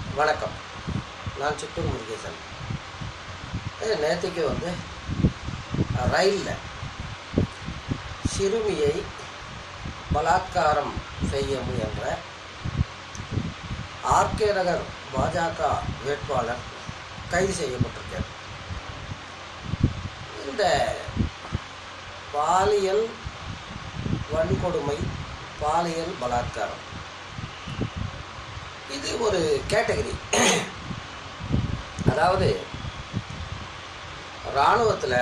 வணக்கம் நான் சித்தூர் முருகேசன் ஏ, நேத்திக்கு வந்து ரயிலில் சிறுமியை பலாத்காரம் செய்ய முயன்ற ஆர்கே நகர் பாஜக வேட்பாளர் கைது செய்யப்பட்டிருக்கார் இந்த பாலியல் வன்கொடுமை பாலியல் பலாத்காரம் இது ஒரு கேட்டகரி அதாவது இராணுவத்தில்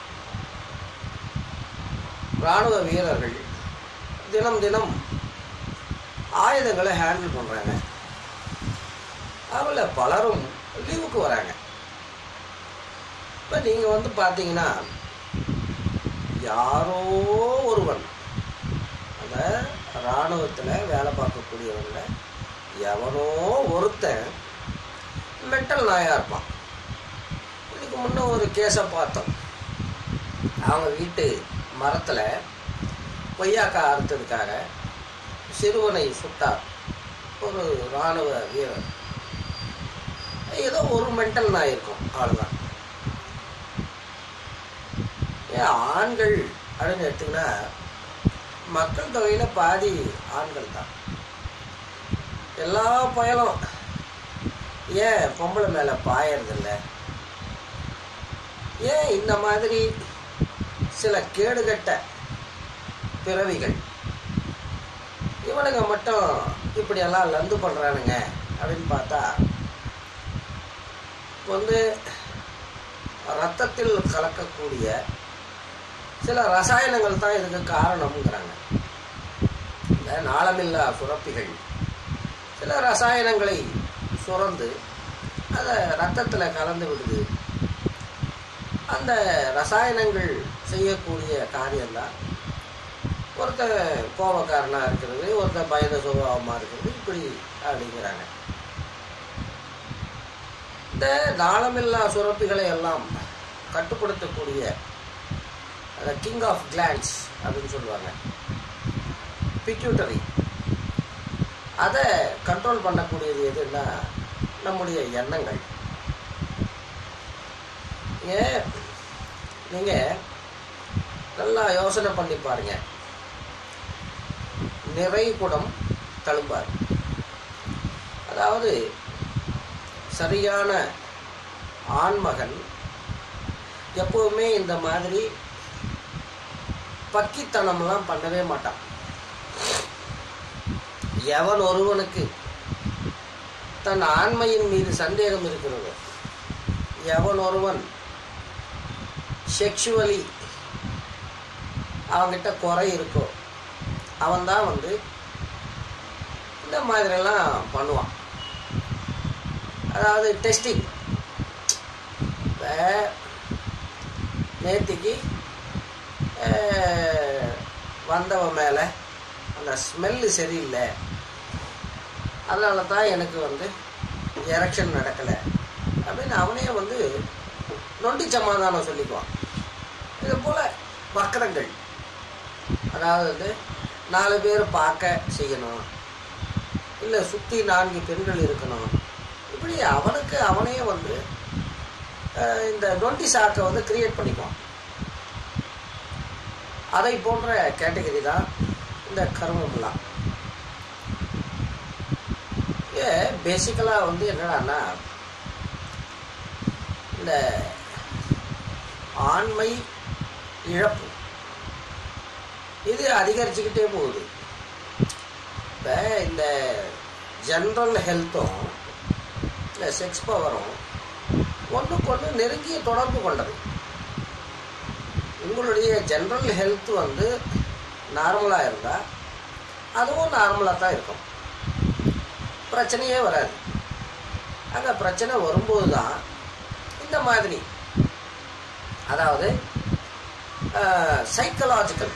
இராணுவ வீரர்கள் தினம் தினம் ஆயுதங்களை ஹேண்டில் பண்ணுறாங்க அதில் பலரும் லீவுக்கு வராங்க இப்போ நீங்கள் வந்து பார்த்தீங்கன்னா யாரோ ஒருவன் அந்த இராணுவத்தில் வேலை பார்க்கக்கூடியவங்கள எவனோ ஒருத்தன் மென்டல் நாயாக இருப்பான் இதுக்கு முன்ன ஒரு கேஸை பார்த்தோம் அவங்க வீட்டு மரத்தில் கொய்யாக்காய் அறுத்ததுக்காக சிறுவனை சுட்டார் ஒரு இராணுவ வீரர் ஏதோ ஒரு மென்டல் நாய் இருக்கும் அவ்வளோதான் ஏன் ஆண்கள் அப்படின்னு எடுத்திங்கன்னா மக்கள் தொகையில் பாதி ஆண்கள் தான் எல்லா பயலும் ஏன் பொம்பளை மேலே பாயறதில்ல ஏன் இந்த மாதிரி சில கேடுகட்ட பிறவிகள் இவனுங்க மட்டும் இப்படியெல்லாம் லந்து பண்ணுறானுங்க அப்படின்னு பார்த்தா இப்போ வந்து ரத்தத்தில் கலக்கக்கூடிய சில ரசாயனங்கள் தான் இதுக்கு காரணம்ங்கிறாங்க இந்த நாளமில்லா சுரப்பிகள் சில ரசாயனங்களை சுரந்து அதை ரத்தத்தில் கலந்து விடுது அந்த ரசாயனங்கள் செய்யக்கூடிய காரியம்தான் ஒருத்தன் கோபக்காரனாக இருக்கிறது ஒருத்தன் பயந்த சுபாவமாக இருக்கிறது இப்படி அப்படிங்கிறாங்க இந்த நாளமில்லா சுரப்பிகளை எல்லாம் கட்டுப்படுத்தக்கூடிய அந்த கிங் ஆஃப் கிளான்ஸ் அப்படின்னு சொல்லுவாங்க பிட்யூட்டரி அதை கண்ட்ரோல் பண்ணக்கூடியது எதுன்னா நம்முடைய எண்ணங்கள் ஏன் நீங்கள் நல்லா யோசனை பண்ணி பாருங்க நிறை குடம் தழும்பார் அதாவது சரியான ஆண்மகன் எப்போவுமே இந்த மாதிரி பக்கித்தனம்லாம் பண்ணவே மாட்டான் எவன் ஒருவனுக்கு தன் ஆண்மையின் மீது சந்தேகம் இருக்கிறதோ எவன் ஒருவன் செக்ஷுவலி அவன்கிட்ட குறை இருக்கோ அவன்தான் வந்து இந்த மாதிரிலாம் பண்ணுவான் அதாவது டெஸ்டிங் இப்போ நேத்திக்கு வந்தவன் மேலே அந்த ஸ்மெல்லு சரியில்லை அதனால தான் எனக்கு வந்து எரெக்ஷன் நடக்கலை அப்படின்னு அவனே வந்து நொண்டி சமாதானம் சொல்லிக்குவான் இது போல் வக்கரங்கள் அதாவது வந்து நாலு பேர் பார்க்க செய்யணும் இல்லை சுற்றி நான்கு பெண்கள் இருக்கணும் இப்படி அவனுக்கு அவனே வந்து அஹ், இந்த நொண்டி சாக்கை வந்து கிரியேட் பண்ணிக்குவான் அதை போன்ற கேட்டகரி தான் இந்த கர்மம்லாம் ஏ பேசிக்கலாக வந்து என்னடான்னா இந்த ஆண்மை இழப்பு இது அதிகரிச்சுக்கிட்டே போகுது இப்போ இந்த ஜென்ரல் ஹெல்த்தும் இந்த செக்ஸ் பவரும் ஒன்றுக்கு ஒன்று நெருங்கிய தொடர்பு கொண்டது உங்களுடைய ஜென்ரல் ஹெல்த் வந்து நார்மலாக இருந்தால் அதுவும் நார்மலாக தான் இருக்கும் பிரச்சனையே வராது அங்கே பிரச்சனை வரும்போது தான் இந்த மாதிரி அதாவது சைக்கலாஜிக்கல்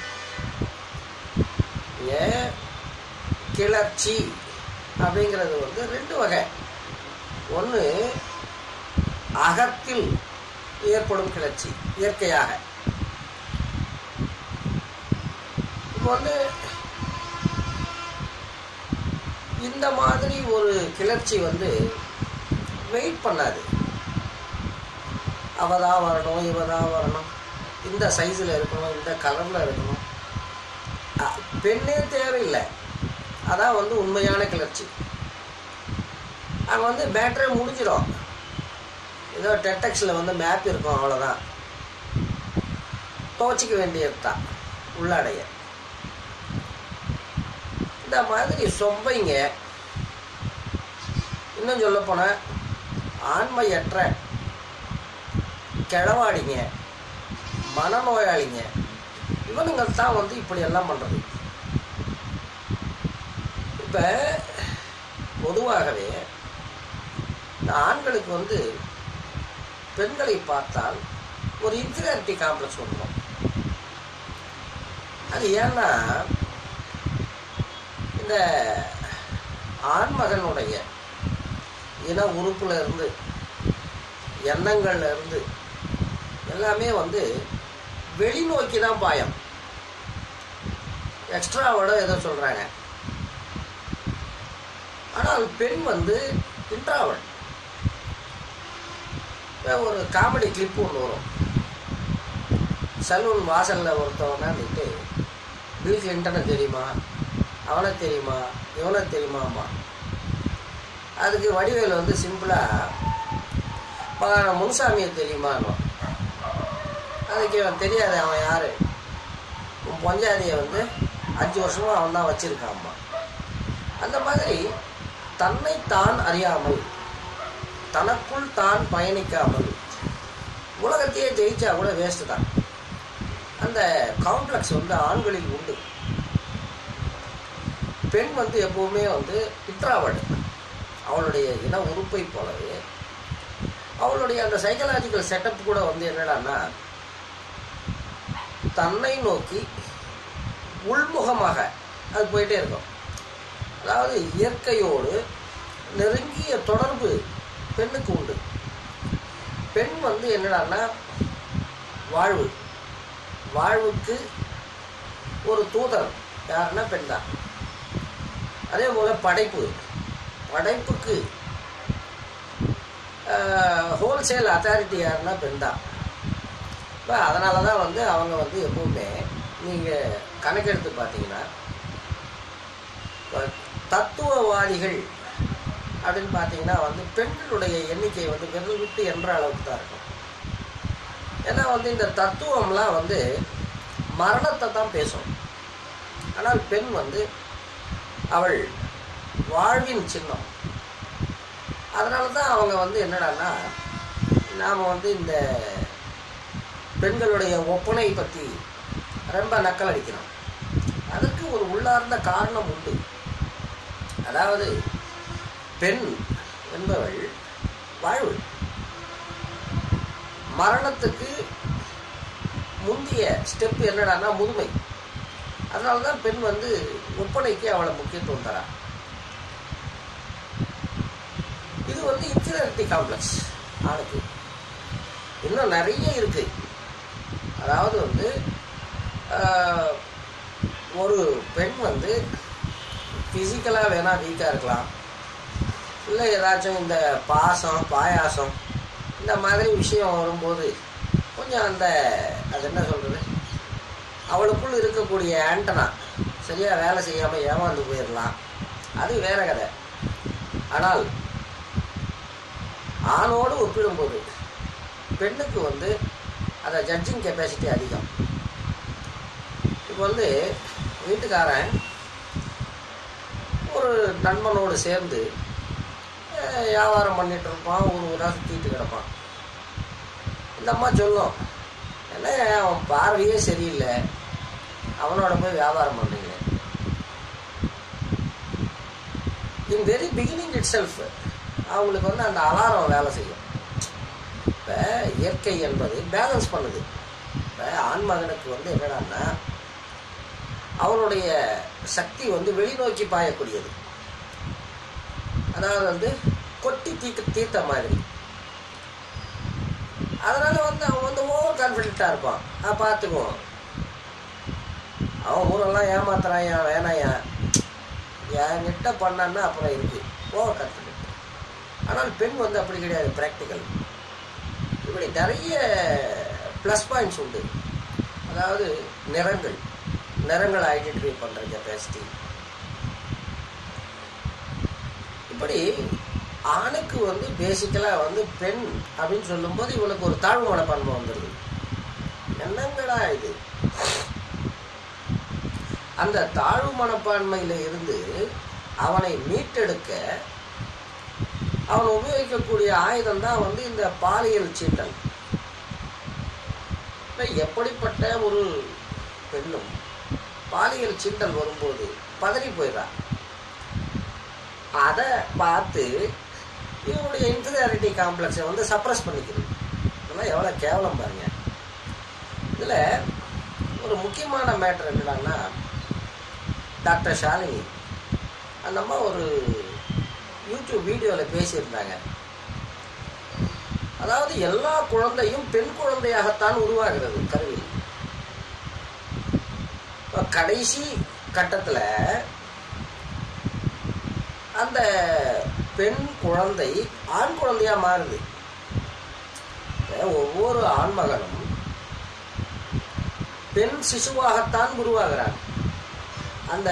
ஏ கிளர்ச்சி அப்படிங்கிறது வந்து ரெண்டு வகை ஒன்று அகத்தில் ஏற்படும் கிளர்ச்சி இயற்கையாக இப்போ வந்து இந்த மாதிரி ஒரு கிளர்ச்சி வந்து வெயிட் பண்ணாது அவ தான் வரணும் இவ தான் வரணும் இந்த சைஸில் இருக்கணும் இந்த கலரில் இருக்கணும் அ- பெண்ணே தேவையில்லை அதான் வந்து உண்மையான கிளர்ச்சி அங்கே வந்து பேட்டரே முடிஞ்சிடும் ஏதோ டெட்டக்ஸில் வந்து மேப் இருக்கும் அவ்வளோதான் துவச்சிக்க வேண்டியது தான் உள்ளாடைய இந்த மாதிரி சொம்பைங்க இன்னும் சொல்ல போனால் ஆண்மையற்ற கிழவாடிங்க மனநோயாளிங்க இவனுங்க தான் வந்து இப்படி எல்லாம் பண்ணுறது இப்போ பொதுவாகவே இந்த ஆண்களுக்கு வந்து பெண்களை பார்த்தால் ஒரு இன்ஃபீரியாரிட்டி காம்ப்ளெக்ஸ் வந்துடும் அது ஏன்னா இந்த ஆண்மகனுடைய இன உறுப்புல இருந்து எண்ணங்கள்ல இருந்து எல்லாமே வந்து வெளிநோக்கி தான் பாயம் எக்ஸ்ட்ராவோட ஏதோ சொல்றாங்க ஆனால் பெண் வந்து இன்ட்ராவல் ஒரு காமெடி கிளிப் ஒன்று வரும் சலூன் வாசலில் ஒருத்தவனா நின்று பில் கிளின்டனை தெரியுமா அவனை தெரியுமா இவனை தெரியுமாம்மா அதுக்கு வடிவேல் வந்து சிம்பிளாக பலான முனுசாமியை தெரியுமான்னு அதுக்கு இவன் தெரியாது அவன் யார் உன் பொஞ்சாதியை வந்து அஞ்சு வருஷமாக அவன் தான் வச்சுருக்காம்மா அந்த மாதிரி தன்னை தான் அறியாமல் தனக்குள் தான் பயணிக்காமல் உலகத்தையே ஜெயிச்சா கூட வேஸ்ட்டு தான் அந்த காம்ப்ளெக்ஸ் வந்து ஆண்களில் உண்டு பெண் வந்து எப்பவுமே வந்து இன்ட்ராவர்ட் அவளுடைய இன உறுப்பை போலவே அவளுடைய அந்த சைக்கலாஜிக்கல் செட்டப் கூட வந்து என்னடான்னா தன்னை நோக்கி உள்முகமாக அது போயிட்டே இருக்கும் அதாவது இயற்கையோடு நெருங்கிய தொடர்பு பெண்ணுக்கு உண்டு பெண் வந்து என்னடான்னா வாழ்வு வாழ்வுக்கு ஒரு தூதர் யாருன்னா பெண் தான் அதே போல் படைப்பு படைப்புக்கு ஹோல்சேல் அத்தாரிட்டி யாருன்னா பெண் தான் இப்போ அதனால தான் வந்து அவங்க வந்து எப்பவுமே நீங்கள் கணக்கெடுத்து பார்த்தீங்கன்னா இப்ப தத்துவவாதிகள் அப்படின்னு பார்த்தீங்கன்னா வந்து பெண்களுடைய எண்ணிக்கை வந்து விரல் விட்டு என்ற அளவுக்கு தான் இருக்கும் ஏன்னா வந்து இந்த தத்துவம்லாம் வந்து மரணத்தை தான் பேசும் ஆனால் பெண் வந்து அவள் வாழ்வின் சின்னம் அதனால தான் அவங்க வந்து என்னடான்னா நாம் வந்து இந்த பெண்களுடைய ஒப்பனை பற்றி ரொம்ப நக்கல் அடிக்கிறோம் அதற்கு ஒரு உள்ளார்ந்த காரணம் உண்டு அதாவது பெண் என்பவள் வாழ்வு மரணத்துக்கு முந்தைய ஸ்டெப் என்னடான்னா முதுமை அதனால தான் பெண் வந்து ஒப்பனைக்கு அவளை முக்கியத்துவம் தரா இது வந்து இன்ஃபீரியாரிட்டி காம்ப்ளெக்ஸ் ஆணுக்கு இன்னும் நிறைய இருக்கு அதாவது வந்து ஆஹ், ஒரு பெண் வந்து ஃபிசிக்கலாக வேணால் வீக்காக இருக்கலாம் இல்லை ஏதாச்சும் இந்த பாசம் பாயாசம் இந்த மாதிரி விஷயம் வரும்போது கொஞ்சம் அந்த அது என்ன சொல்கிறது அவளுக்குள் இருக்கக்கூடிய ஆண்டனா சரியாக வேலை செய்யாமல் ஏமாந்து போயிடலாம் அது வேற கதை ஆனால் ஆணோடு ஒப்பிடும்போது பெண்ணுக்கு வந்து அந்த ஜட்ஜிங் கெப்பாசிட்டி அதிகம் இப்போ வந்து வீட்டுக்காரன் ஒரு நண்பனோடு சேர்ந்து அஹ், வியாபாரம் பண்ணிட்டு இருப்பான் ஊர் ஊராக சுற்றிட்டு கிடப்பான் இந்த அம்மா சொல்லும் என்ன அவன் பார்வையே சரியில்லை அவனோட போய் வியாபாரம் பண்ணுறீங்க in very beginning itself அவங்களுக்கு வந்து அந்த அலாரம் வேலை செய்யும் இப்போ இயற்கை என்பது பேலன்ஸ் பண்ணுது இப்போ ஆண்மகனுக்கு வந்து என்னடான்னா அவனுடைய சக்தி வந்து வெளிநோக்கி பாயக்கூடியது அதாவது வந்து கொட்டி தீக்க தீர்த்த மாதிரி அதனால வந்து அவன் வந்து ஓவர் கான்ஃபிடென்ட்டாக இருப்பான் ஆ பார்த்துக்குவோம் அவன் ஊரெல்லாம் ஏமாத்துறாயா வேணாயா என்கிட்ட பண்ணான்னா அப்புறம் இருக்கு ஓவர் கான்ஃபிடென்ட் ஆனால் பெண் வந்து அப்படி கிடையாது ப்ராக்டிக்கல் இப்படி நிறைய ப்ளஸ் பாயிண்ட்ஸ் உண்டு அதாவது நிறங்கள் நிறங்களை ஐடென்டிஃபை பண்ணுற கெப்பாசிட்டி இப்படி ஆணுக்கு வந்து பேசிக்கலாக வந்து பெண் அப்படின்னு சொல்லும்போது இவனுக்கு ஒரு தாழ்வு மனப்பான்மை வந்துடுது என்னங்கடா இது அந்த தாழ்வு மனப்பான்மையில இருந்து அவனை மீட்டெடுக்க அவன் உபயோகிக்கக்கூடிய ஆயுதம் தான் வந்து இந்த பாலியல் சீட்டல் இப்ப எப்படிப்பட்ட ஒரு பெண்ணும் பாலியல் சீண்டல் வரும்போது பதறி போயிடறா அதை பார்த்து இவனுடைய இன்ஃபீரியாரிட்டி காம்ப்ளெக்ஸை வந்து சப்ரஸ் பண்ணிக்கிறது இதெல்லாம் எவ்வளோ கேவலம் பாருங்க இதில் ஒரு முக்கியமான மேட்டர் என்னடான்னா டாக்டர் ஷாலினி அந்த அம்மா ஒரு யூடியூப் வீடியோவில் பேசியிருந்தாங்க அதாவது எல்லா குழந்தையும் பெண் குழந்தையாகத்தான் உருவாகிறது கருவில் இப்ப கடைசி கட்டத்தில் அந்த பெண் குழந்தை ஆண் குழந்தையா மாறுது இப்ப ஒவ்வொரு ஆண்மகனும் பெண் சிசுவாகத்தான் உருவாகிறான் அந்த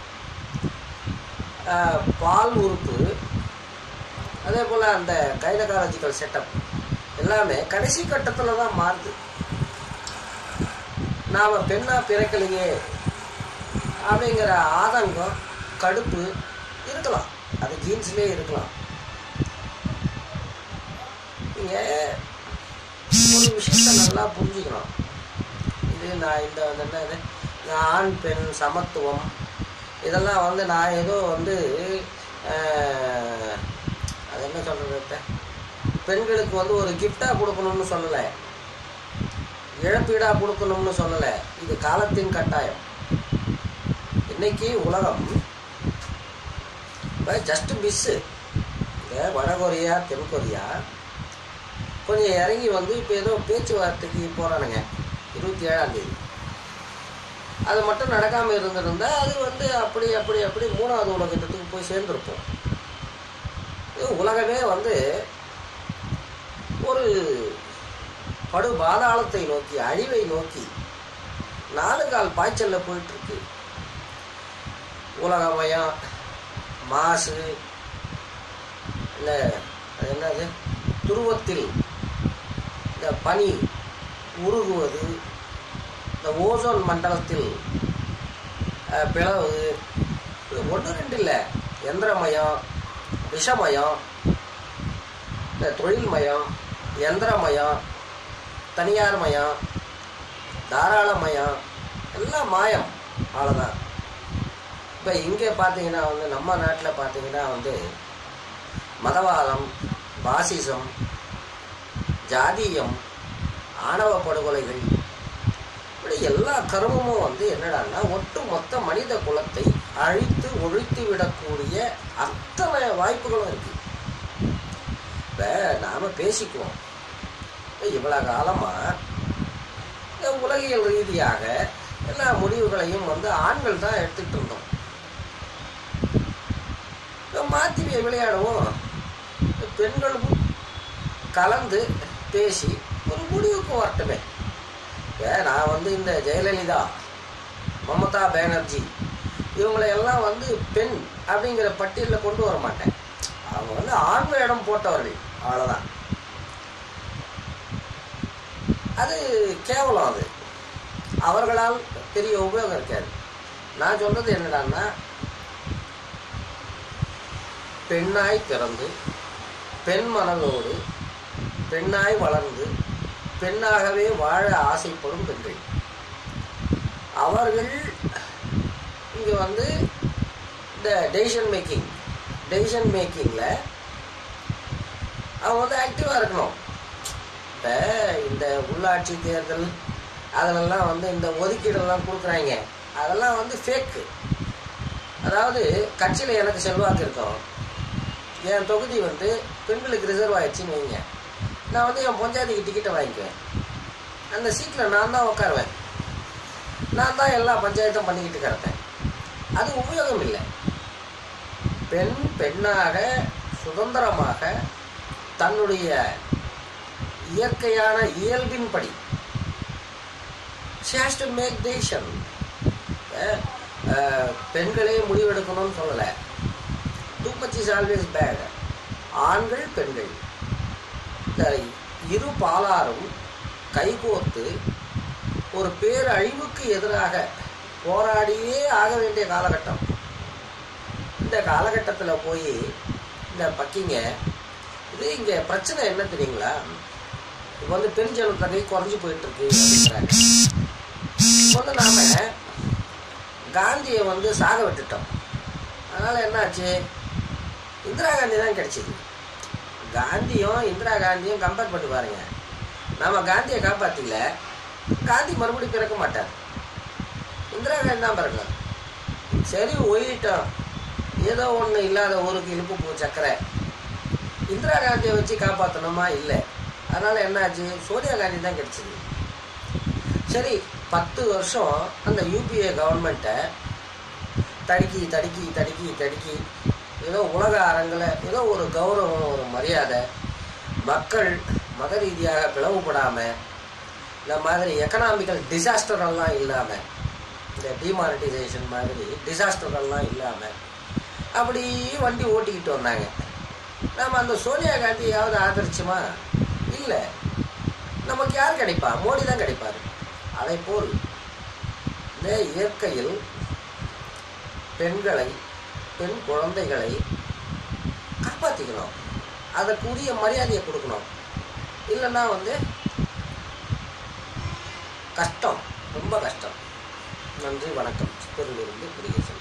ஆஹ், பால் உறுப்பு அதே போல் அந்த கைனகாலஜிக்கல் செட்டப் எல்லாமே கடைசி கட்டத்தில் தான் மாறுது நாம் பெண்ணா பிறக்கலையே அப்படிங்கிற ஆதங்கம் கடுப்பு இருக்கலாம் அது ஜீன்ஸ்லேயே இருக்கலாம் நீங்கள் ஒரு விஷயத்தை நல்லா புரிஞ்சுக்கணும் இது நான் இந்த வந்து என்ன இது இந்த ஆண் பெண் சமத்துவம் இதெல்லாம் வந்து நான் ஏதோ வந்து ஆஹ், அது என்ன சொல்கிறது பெண்களுக்கு வந்து ஒரு கிஃப்டாக கொடுக்கணும்னு சொல்லலை இழப்பீடாக கொடுக்கணும்னு சொல்லலை இது காலத்தின் கட்டாயம் இன்னைக்கு உலகம் இப்போ ஜஸ்ட் மிஸ்ஸு இந்த வட கொரியா தென் கொரியா கொஞ்சம் இறங்கி வந்து இப்போ ஏதோ பேச்சுவார்த்தைக்கு போகிறானுங்க இருபத்தி ஏழாம் தேதி அது மட்டும் நடக்காமல் இருந்திருந்தா அது வந்து அப்படி அப்படி அப்படி மூணாவது உலகத்துக்கு போய் சேர்ந்துருப்போம் இது உலகமே வந்து ஒரு படு பாதாளத்தை நோக்கி அழிவை நோக்கி நாலு கால் பாய்ச்சல்ல போயிட்டு இருக்கு உலகமயம் மாசு இல்லை அது என்னது துருவத்தில் இந்த பனி உருகுவது இந்த ஓசோன் மண்டலத்தில் அஹ், பிளவு ஒன்று ரெண்டு இல்லை எந்திரமயம் விஷமயம் இந்த தொழில்மயம் எந்திரமயம் தனியார் மயம் தாராளமயம் எல்லாம் மாயம் அவ்வளோதான் இப்போ இங்கே பார்த்தீங்கன்னா வந்து நம்ம நாட்டில் பார்த்தீங்கன்னா வந்து மதவாதம் பாசிசம் ஜாதியம் ஆணவ படுகொலைகள் இப்படி எல்லா கருமமும் வந்து என்னடான்னா ஒட்டு மொத்த மனித குலத்தை அழித்து ஒழித்து விடக்கூடிய அத்தனை வாய்ப்புகளும் இருக்கு இப்போ நாம் பேசிக்குவோம் இப்ப இவ்வளவு காலமாக உலகியல் ரீதியாக எல்லா முடிவுகளையும் வந்து ஆண்கள் தான் எடுத்துக்கிட்டு இருந்தோம் இப்ப மாற்றி விளையாடுவோம் இப்ப பெண்களும் கலந்து பேசி ஒரு முடிவுக்கு வரட்டுமே இப்ப நான் வந்து இந்த ஜெயலலிதா மமதா பானர்ஜி இவங்களை எல்லாம் வந்து பெண் அப்படிங்கிற பட்டியலில் கொண்டு வர மாட்டேன் அவங்க வந்து ஆண் வேடம் போட்டவர்கள் அவ்வளோதான் அது கேவலம் அது அவர்களால் பெரிய உபயோகம் இருக்காது நான் சொல்றது என்னடான்னா பெண்ணாய் பிறந்து பெண் மனதோடு பெண்ணாய் வளர்ந்து பெண்ணாகவே வாழ ஆசைப்படும் பெண்கள் அவர்கள் இங்கே வந்து இந்த டெசிஷன் மேக்கிங் டெசிஷன் மேக்கிங்கில் அவங்க வந்து ஆக்டிவாக இருக்கணும் இப்போ இந்த உள்ளாட்சி தேர்தல் அதிலெல்லாம் வந்து இந்த ஒதுக்கீடெல்லாம் கொடுக்குறாங்க அதெல்லாம் வந்து ஃபேக்கு அதாவது கட்சியில் எனக்கு செல்வாக்கு இருக்கும் என் தொகுதி வந்து பெண்களுக்கு ரிசர்வ் ஆயிடுச்சுன்னு வைங்க நான் வந்து என் பஞ்சாயத்துக்கு டிக்கெட்டை வாங்கிக்குவேன் அந்த சீட்டில் நான் தான் உட்காருவேன் நான் தான் எல்லா பஞ்சாயத்தும் பண்ணிக்கிட்டு கிடப்பேன் அது உபயோகம் இல்லை பெண் பெண்ணாக சுதந்திரமாக தன்னுடைய இயற்கையான இயல்பின்படி she has to make decision அஹ், அஹ், பெண்களே முடிவெடுக்கணும்னு சொல்லலை too much is always bad ஆண்கள் பெண்கள் இந்த இரு பாலாரும் கைகோர்த்து ஒரு பேரழிவுக்கு எதிராக போராடியே ஆக வேண்டிய காலகட்டம் இந்த காலகட்டத்தில் போய் இந்த பக்கிங்க இது இங்கே பிரச்சனை என்ன தெரியுங்களா இப்போ வந்து பெண் ஜனத்தொகை குறைஞ்சு போயிட்டு இருக்கு அப்படிங்கிறாங்க இப்போ வந்து நாம காந்தியை வந்து சாக விட்டுட்டோம் அதனால என்னாச்சு இந்திரா காந்தி தான் கிடைச்சிது காந்தியும் இந்திரா காந்தியும் கம்பேர் பண்ணி பாருங்க நாம காந்தியை காப்பாத்தில காந்தி மறுபடியும் பிறக்க மாட்டார் இந்திரா காந்தி தான் பிறக்கும் சரி ஒயிட்டோம் ஏதோ ஒன்று இல்லாத ஊருக்கு இழுப்பு பூ சக்கரை இந்திரா காந்தியை வச்சு காப்பாற்றணுமா இல்லை அதனால என்னாச்சு சோனியா காந்தி தான் கிடைச்சிது சரி பத்து வருஷம் அந்த யூபிஏ கவர்மெண்ட்டை தடுக்கி தடுக்கி தடுக்கி தடுக்கி ஏதோ உலக அரங்கில் ஏதோ ஒரு கௌரவம் ஒரு மரியாதை மக்கள் மத ரீதியாக பிளவுபடாமல் இந்த மாதிரி எக்கனாமிக்கல் டிசாஸ்டரெல்லாம் இல்லாமல் இந்த டிமானிட்டைசேஷன் மாதிரி டிசாஸ்டரெல்லாம் இல்லாமல் அப்படி வண்டி ஓட்டிக்கிட்டு வந்தாங்க நம்ம அந்த சோனியா காந்தியாவது ஆதரிச்சுமா இல்லை நமக்கு யார் கிடைப்பா மோடி தான் கிடைப்பாரு அதை போல் இந்த இயற்கையில் பெண்களை பெண் குழந்தைகளை காப்பாற்றிக்கணும் அதற்குரிய மரியாதையை கொடுக்கணும் இல்லைன்னா வந்து கஷ்டம் ரொம்ப கஷ்டம் நன்றி வணக்கம் சித்தூரிலிருந்து குடியரசு